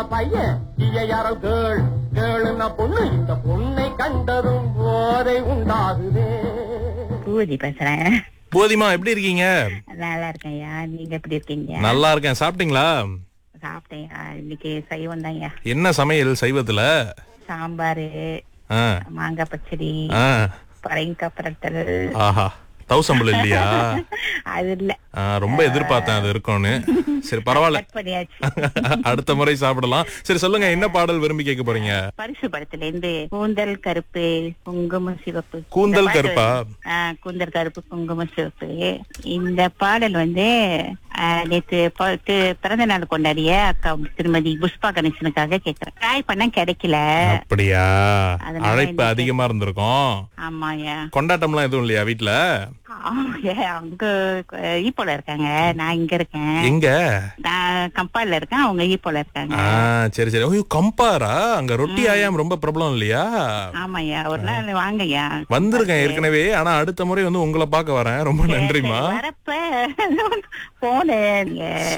பையன் யாரோ கேள் கேளுன்னா பொண்ணு இந்த பொண்ணை கண்டதும் போதை உண்டாகுதே பூதி பேசுறேன் போதிமா எப்படி இருக்கீங்க நல்லா இருக்கேன் ஐயா நீங்க எப்படி இருக்கீங்க நல்லா இருக்கேன் சாப்பிட்டீங்களா சாப்பிட்டேன் இன்னைக்கு சைவம் தான்யா என்ன சமையல் சைவத்துல சாம்பாரு ஆ, மாங்காய் பச்சடி ஆ, பரங்கிக்காய் பரட்டல் ஆஹா தௌசம்பல் இல்லையா அது இல்ல ஆ, ரொம்ப எதிர்பார்த்தேன் அது இருக்கும்னு சரி பரவாயில்ல கட் பண்ணியாச்சு அடுத்த முறை சாப்பிடலாம் சரி சொல்லுங்க என்ன பாடல் விரும்பி கேட்க போறீங்க பரிசு படத்துல இருந்து கூந்தல் கருப்பு குங்கும சிவப்பு கூந்தல் இந்த பாட்டு கருப்பா? ஆ, கூந்தல் கருப்பு குங்கும சிவப்பு இந்த பாடல் வந்து ஆ, நேத்து ப- தி- பிறந்த நாள் கொண்டாடிய அக்கா திருமதி புஷ்பா கணேசனுக்காக கேக்குறேன் ட்ராய் பண்ண கிடைக்கல அப்படியா அதனால அழைப்பு இன்னைக்கு- அதிகமா இருந்திருக்கும் ஆமாயா கொண்டாட்டம்லாம் எதுவும் இல்லையா வீட்ல ஆமாய்யா, அங்க ஈப்போல இருக்காங்க நான் இங்க இருக்கேன் எங்க நான் கம்பால்ல இருக்கேன் அவங்க ஈப்போல இருக்காங்க ஆ சரி சரி ஐயோ கம்பாரா அங்க ரொட்டி ஆயாம் ரொம்ப பிரபலம் இல்லையா ஆமாய்யா ஒரு நாள் வாங்கய்யா வந்திருக்கேன் ஏற்கனவே ஆனா அடுத்த முறை வந்து உங்களை பார்க்க வரேன் ரொம்ப நன்றிமா வரப்ப போனேன்